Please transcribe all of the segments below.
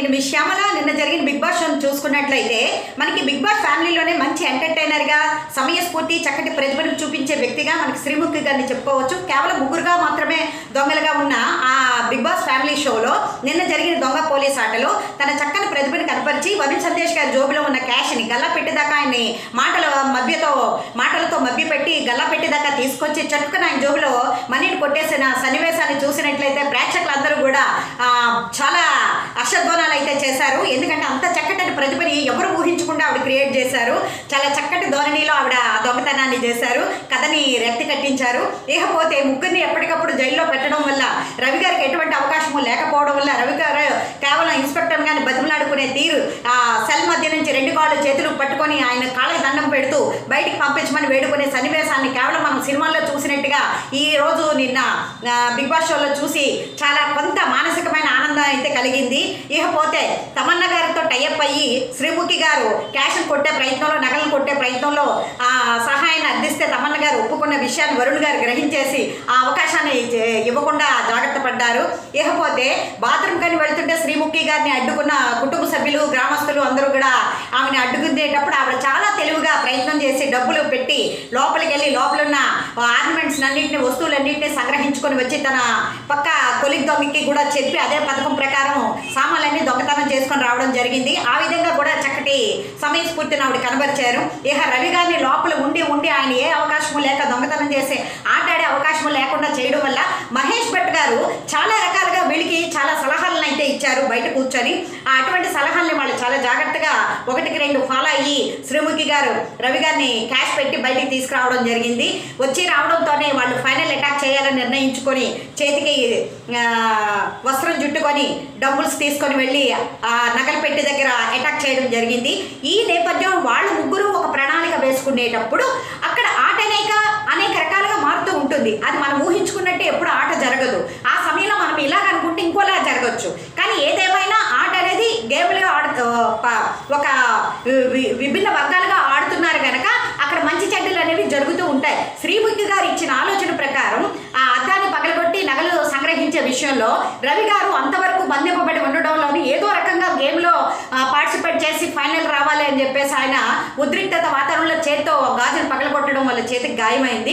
నేను మీ శ్యామల నిన్న జరిగిన బిగ్ బాస్ షోను చూసుకున్నట్లయితే మనకి బిగ్ బాస్ ఫ్యామిలీలోనే మంచి ఎంటర్టైనర్గా సమయస్ఫూర్తి చక్కటి ప్రతిభను చూపించే వ్యక్తిగా మనకి శ్రీముఖి గారిని చెప్పుకోవచ్చు కేవలం ముగ్గురుగా మాత్రమే దొంగలుగా ఉన్న ఆ బిగ్ బాస్ ఫ్యామిలీ షోలో నిన్న జరిగిన దొంగ పోలీస్ ఆటలో తన చక్కని ప్రతిభను కనపరిచి వరుణ్ సందేశ్ గారి జోబులో ఉన్న క్యాష్ని గల్లా పెట్టేదాకా ఆయన్ని మాటల మభ్యతో మాటలతో మభ్యపెట్టి గల్లా పెట్టేదాకా తీసుకొచ్చి చట్టుకుని ఆయన జోబులో మనీని కొట్టేసిన సన్నివేశాన్ని చూసినట్లయితే ప్రేక్షకులందరూ కూడా ఆ, చాలా అశ్వధ్వనాలు అయితే చేశారు ఎందుకంటే అంత చక్కటి ప్రతిభని ఎవరు ఊహించకుండా ఆవిడ క్రియేట్ చేశారు చాలా చక్కటి ధోరణిలో ఆవిడ దొంగతనాన్ని చేశారు కథని రెక్తి కట్టించారు ఇకపోతే ముగ్గురిని ఎప్పటికప్పుడు జైల్లో పెట్టడం వల్ల రవి గారికి ఎటువంటి అవకాశము లేకపోవడం వల్ల రవి గారు కేవలం ఇన్స్పెక్టర్ గాని బతిమలాడుకునే తీరు ఆ సెల్ మధ్య నుంచి రెండు కాళ్ళు చేతులు పట్టుకొని ఆయన కాళ్ళకి దండం పెడుతూ బయటికి పంపించమని వేడుకునే సన్నివేశాన్ని కేవలం మనం సినిమాల్లో చూసినట్టుగా ఈ రోజు నిన్న ఆ, బిగ్ బాస్ షోలో చూసి చాలా కొంత మానసికమైన ఆనందం అయితే కలిగింది ఇకపోతే తమన్న గారితో టైఅప్ అయ్యి శ్రీముఖి గారు క్యాష్ కొట్టే ప్రయత్నంలో నగలను కొట్టే ప్రయత్నంలో ఆ సహాయాన్ని అందిస్తే తమన్న గారు ఒప్పుకున్న విషయాన్ని వరుణ్ గారు గ్రహించేసి ఆ అవకాశాన్ని చే- ఇవ్వకుండా జాగ్రత్త పడ్డారు ఇకపోతే బాత్రూమ్ కానీ వెళ్తుంటే శ్రీముఖి గారిని అడ్డుకున్న కుటుంబ సభ్యులు గ్రామస్తులు అందరూ కూడా ఆమెను అడ్డుకునేటప్పుడు ఆవిడ చాలా తెలివిగా ప్రయత్నం చేసి డబ్బులు పెట్టి లోపలికి వెళ్ళి లోపల ఉన్న ఆర్నమెంట్స్ అన్నింటిని వస్తువులన్నింటినీ సంగ్రహించుకొని వచ్చి తన పక్క కొలిగ్ దొంగకి కూడా చెప్పి అదే పథకం ప్రకారం సామాన్లన్నీ దొంగతనం చేసుకొని రావడం జరిగింది ఆ విధంగా కూడా చక్కటి సమయస్ఫూర్తిని ఆవిడ కనబరిచారు ఇక రవి గారిని లోపల ఉండి ఉండి ఆయన ఏ అవకాశము లేక దొంగతనం చేసే ఆటాడే అవకాశం లేకుండా చేయడం వల్ల మహేష్ భట్ గారు చాలా రకాలుగా వీళ్ళకి చాలా సలహాలను అయితే ఇచ్చారు బయట కూర్చొని ఆ అటువంటి సలహాలని వాళ్ళు చాలా జాగ్రత్తగా ఒకటికి రెండు ఫాలో అయ్యి శ్రీముఖి గారు రవి గారిని క్యాష్ పెట్టి బయటికి తీసుకురావడం జరిగింది వచ్చి రావడంతోనే వాళ్ళు ఫైనల్ అటాక్ చేయాలని నిర్ణయించుకొని చేతికి ఆ, వస్త్రం జుట్టుకొని డబ్బుల్స్ తీసుకొని వెళ్ళి ఆ నగలు పెట్టి దగ్గర అటాక్ చేయడం జరిగింది ఈ నేపథ్యం వాళ్ళు ముగ్గురు ఒక ప్రణాళిక వేసుకునేటప్పుడు అక్కడ ఆట అనేక అనేక రకాలుగా మారుతూ ఉంటుంది అది మనం ఊహించుకున్నట్టే ఎప్పుడు ఆట జరగదు ఆ సమయంలో మనం ఇలాగ అనుకుంటే ఇంకోలా జరగచ్చు కానీ ఏదేమైనా ఆట అనేది గేమ్లో ఆడు ప- ఒక వి- విభిన్న వర్గాలుగా ఆడుతున్నారు కనుక అక్కడ మంచి చెడ్డలు అనేవి జరుగుతూ ఉంటాయి శ్రీముఖి గారు ఇచ్చిన ఆలోచన ప్రకారం ఆ అద్దాన్ని పగలగొట్టి నగలు సంగ్రహించే విషయంలో రవి గారు అంతవరకు బంధింపబడి ఉండడంలోని ఏదో రకంగా గేమ్లో పార్టిసిపేట్ చేసి ఫైనల్ రావాలి అని చెప్పేసి ఆయన ఉద్రిక్తత వాతావరణంలో చేత్తో గాజును పగలగొట్టడం వల్ల చేతికి గాయమైంది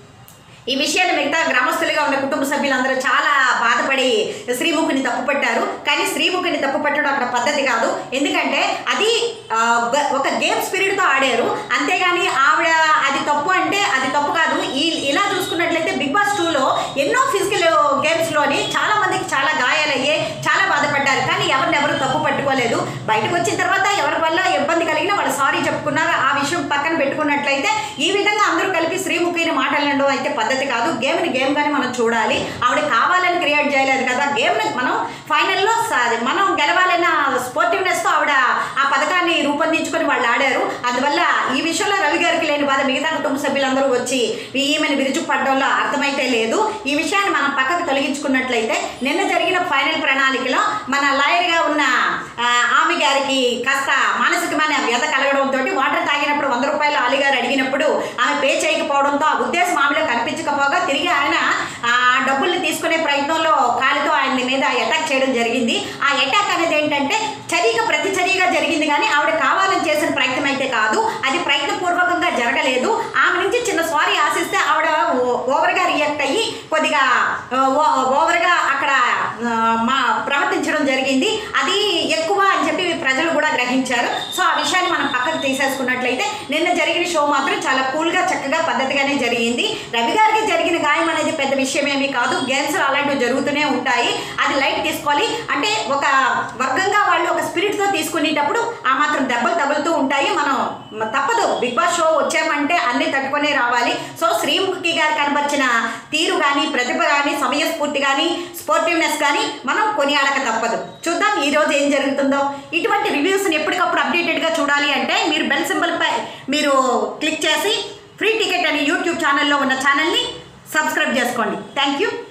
ఈ విషయాన్ని మిగతా గ్రామస్తులుగా ఉన్న కుటుంబ సభ్యులందరూ చాలా బాధపడి శ్రీముఖిని తప్పుపట్టారు కానీ శ్రీముఖిని తప్పుపట్టడం అక్కడ పద్ధతి కాదు ఎందుకంటే అది ఆ, గ- ఒక గేమ్ స్పిరిట్తో ఆడారు అంతేగాని ఆవిడ అది తప్పు అంటే అది తప్పు కాదు ఈ ఇలా చూసుకున్నట్లయితే బిగ్ బాస్ టూలో ఎన్నో ఫిజికల్ గేమ్స్లోని చాలా మందికి చాలా గాయాలయ్యాయి చాలా బాధపడ్డారు కానీ ఎవరిని ఎవరు తప్పు పట్టుకోలేదు బయటకు వచ్చిన తర్వాత ఎవరి వల్ల ఇబ్బంది కలిగినా వాళ్ళు సారీ చెప్పుకున్నారు ఆ విషయం పక్కన పెట్టుకున్నట్లయితే ఈ విధంగా అందరూ కలిపి శ్రీముఖిని మాట్లాడడం అయితే పద్ధతి కాదు గేమ్ని గేమ్గానే మనం చూడాలి ఆవిడ కావాలని క్రియేట్ చేయలేదు కదా గేమ్ని మనం ఫైనల్లో సా- మనం గెలవాలన్న స్పోర్టివ్నెస్తో ఆవిడ ఆ పథకాన్ని రూపొందించుకొని వాళ్ళు ఆడారు అందువల్ల ఈ విషయంలో రవి గారికి లేని బాధ మిగతా కుటుంబ సభ్యులందరూ వచ్చి ఈమెను విరుచుకుపడడంలో అర్థమైతే లేదు ఈ విషయాన్ని మనం పక్కకు తొలగించుకున్నట్లయితే నిన్న జరిగిన ఫైనల్ ప్రణాళికలో మన లాయర్గా ఉన్న ఆ, ఆమె గారికి కాస్త మానసికమైన వ్యధ కలగడంతో వాటర్ తాగినప్పుడు వంద రూపాయలు అలీ గారు అడిగినప్పుడు ఆమె పే చేయకపోవడంతో ఆ ఉద్దేశం ఆమెలో కనిపించకపోగా తిరిగి ఆయన ఆ డబ్బుల్ని తీసుకునే ప్రయత్నంలో కాలితో ఆయన మీద అటాక్ చేయడం జరిగింది ఆ అటాక్ అనేది ఏంటంటే చర్యగా ప్రతిచర్యగా జరిగింది కానీ ఆవిడ కావాలని చేసిన ప్రయత్నం అయితే కాదు అది ప్రయత్నపూర్వకంగా జరగలేదు ఆమె నుంచి చిన్న సారీ ఆశిస్తే ఆవిడ ఓ- ఓవర్గా రియాక్ట్ అయ్యి కొద్దిగా ఆ, ఓ- ఓవర్గా అక్కడ ఆ, మా ప్రవర్తించడం జరిగింది అది ఎక్కువ అని చెప్పి ప్రజలు కూడా గ్రహించారు సో ఆ విషయాన్ని మనం పక్కకు తీసేసుకున్నట్లయితే నిన్న జరిగిన షో మాత్రం చాలా కూల్గా చక్కగా పద్ధతిగానే జరిగింది రవి గారికి జరిగిన గాయం అనేది పెద్ద విషయం ఏమీ కాదు గేమ్స్ అలాంటివి జరుగుతూనే ఉంటాయి అది లైట్ తీసుకోవాలి అంటే ఒక వర్గంగా వాళ్ళు ఒక స్పిరిట్తో తీసుకునేటప్పుడు ఆ మాత్రం దెబ్బలు తగులుతూ ఉంటాయి మనం మ- తప్పదు బిగ్ బాస్ షో వచ్చామంటే అన్నీ తట్టుకునే రావాలి సో శ్రీముఖి గారు కనబరిచిన తీరు కానీ ప్రతిభ కానీ సమయస్ఫూర్తి కానీ స్పోర్టివ్నెస్ కానీ మనం కొనియాడక తప్పదు చూద్దాం ఈ రోజు ఏం జరుగుతుందో ఇటువంటి రివ్యూస్ని ఎప్పటికప్పుడు అప్డేటెడ్గా చూడాలి అంటే మీరు బెల్ సింబల్పై మీరు క్లిక్ చేసి ఫ్రీ టికెట్ అని యూట్యూబ్ ఛానల్లో ఉన్న ఛానల్ని సబ్స్క్రైబ్ చేసుకోండి థ్యాంక్ యూ